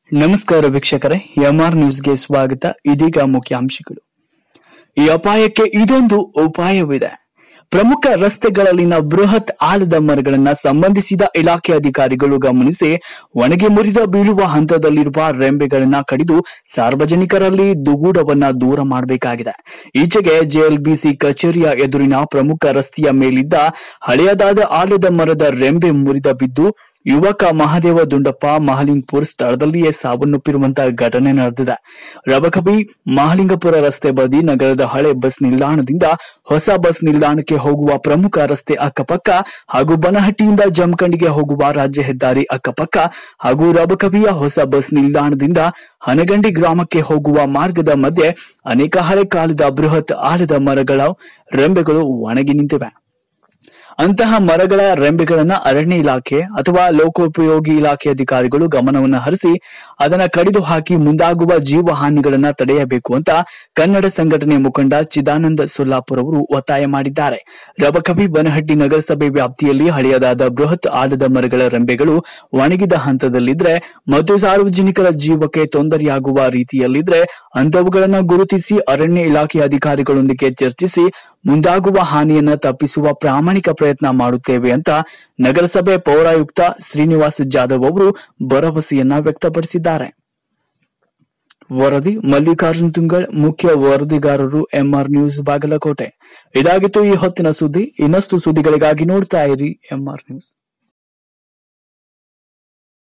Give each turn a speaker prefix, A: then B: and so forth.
A: ನಮಸ್ಕಾರ ವೀಕ್ಷಕರೇ ಎಂಆರ್ ನ್ಯೂಸ್ಗೆ ಸ್ವಾಗತ ಇದೀಗ ಮುಖ್ಯಾಂಶಗಳು ಈ ಅಪಾಯಕ್ಕೆ ಇದೊಂದು ಉಪಾಯವಿದೆ ಪ್ರಮುಖ ರಸ್ತೆಗಳಲ್ಲಿನ ಬೃಹತ್ ಆಲದ ಮರಗಳನ್ನ ಸಂಬಂಧಿಸಿದ ಇಲಾಖೆ ಅಧಿಕಾರಿಗಳು ಗಮನಿಸಿ ಒಣಗಿ ಮುರಿದ ಬೀಳುವ ಹಂತದಲ್ಲಿರುವ ರೆಂಬೆಗಳನ್ನ ಕಡಿದು ಸಾರ್ವಜನಿಕರಲ್ಲಿ ದುಗೂಡವನ್ನ ದೂರ ಮಾಡಬೇಕಾಗಿದೆ ಈಚೆಗೆ ಜೆಎಲ್ಬಿಸಿ ಕಚೇರಿಯ ಎದುರಿನ ಪ್ರಮುಖ ರಸ್ತೆಯ ಮೇಲಿದ್ದ ಹಳೆಯದಾದ ಆಲದ ಮರದ ರೆಂಬೆ ಮುರಿದ ಬಿದ್ದು ಯುವಕ ಮಹಾದೇವ ದುಂಡಪ್ಪ ಮಹಲಿಂಗಪುರ ಸ್ಥಳದಲ್ಲಿಯೇ ಸಾವನ್ನಪ್ಪಿರುವಂತಹ ಘಟನೆ ನಡೆದಿದೆ ರಬಕಬಿ ಮಹಲಿಂಗಪುರ ರಸ್ತೆ ಬದಿ ನಗರದ ಹಳೆ ಬಸ್ ನಿಲ್ದಾಣದಿಂದ ಹೊಸ ಬಸ್ ನಿಲ್ದಾಣಕ್ಕೆ ಹೋಗುವ ಪ್ರಮುಖ ರಸ್ತೆ ಅಕ್ಕಪಕ್ಕ ಹಾಗೂ ಬನಹಟ್ಟಿಯಿಂದ ಜಮಖಂಡಿಗೆ ಹೋಗುವ ರಾಜ್ಯ ಹೆದ್ದಾರಿ ಅಕ್ಕಪಕ್ಕ ಹಾಗೂ ರಬಕಬಿಯ ಹೊಸ ಬಸ್ ನಿಲ್ದಾಣದಿಂದ ಹನಗಂಡಿ ಗ್ರಾಮಕ್ಕೆ ಹೋಗುವ ಮಾರ್ಗದ ಮಧ್ಯೆ ಅನೇಕ ಹಳೆ ಕಾಲದ ಬೃಹತ್ ಆಲದ ಮರಗಳ ರೆಂಬೆಗಳು ಒಣಗಿ ನಿಂತಿವೆ ಅಂತಹ ಮರಗಳ ರೆಂಬೆಗಳನ್ನ ಅರಣ್ಯ ಇಲಾಖೆ ಅಥವಾ ಲೋಕೋಪಯೋಗಿ ಇಲಾಖೆ ಅಧಿಕಾರಿಗಳು ಗಮನವನ್ನು ಹರಿಸಿ ಅದನ್ನ ಕಡಿದು ಹಾಕಿ ಮುಂದಾಗುವ ಜೀವ ಹಾನಿಗಳನ್ನ ತಡೆಯಬೇಕು ಅಂತ ಕನ್ನಡ ಸಂಘಟನೆ ಮುಖಂಡ ಚಿದಾನಂದ ಸೊಲ್ಲಾಪುರ್ ಅವರು ಒತ್ತಾಯ ಮಾಡಿದ್ದಾರೆ ರಬಕಬಿ ಬನಹಟ್ಟಿ ನಗರಸಭೆ ವ್ಯಾಪ್ತಿಯಲ್ಲಿ ಹಳೆಯದಾದ ಬೃಹತ್ ಆಲದ ಮರಗಳ ರೆಂಬೆಗಳು ಒಣಗಿದ ಹಂತದಲ್ಲಿದ್ರೆ ಮತ್ತು ಸಾರ್ವಜನಿಕರ ಜೀವಕ್ಕೆ ತೊಂದರೆಯಾಗುವ ರೀತಿಯಲ್ಲಿದ್ರೆ ಅಂತವುಗಳನ್ನ ಗುರುತಿಸಿ ಅರಣ್ಯ ಇಲಾಖೆ ಅಧಿಕಾರಿಗಳೊಂದಿಗೆ ಚರ್ಚಿಸಿ ಮುಂದಾಗುವ ಹಾನಿಯನ್ನ ತಪ್ಪಿಸುವ ಪ್ರಾಮಾಣಿಕ ಪ್ರಯತ್ನ ಮಾಡುತ್ತೇವೆ ಅಂತ ನಗರಸಭೆ ಪೌರಾಯುಕ್ತ ಶ್ರೀನಿವಾಸ್ ಜಾಧವ್ ಅವರು ಭರವಸೆಯನ್ನ ವ್ಯಕ್ತಪಡಿಸಿದ್ದಾರೆ ವರದಿ ಮಲ್ಲಿಕಾರ್ಜುನ್ ತುಂಗಳ್ ಮುಖ್ಯ ವರದಿಗಾರರು ಎಂಆರ್ ನ್ಯೂಸ್ ಬಾಗಲಕೋಟೆ ಇದಾಗಿತ್ತು ಈ ಹೊತ್ತಿನ ಸುದ್ದಿ ಇನ್ನಷ್ಟು ಸುದ್ದಿಗಳಿಗಾಗಿ ನೋಡ್ತಾ ಇರಿ ಎಂಆರ್ ನ್ಯೂಸ್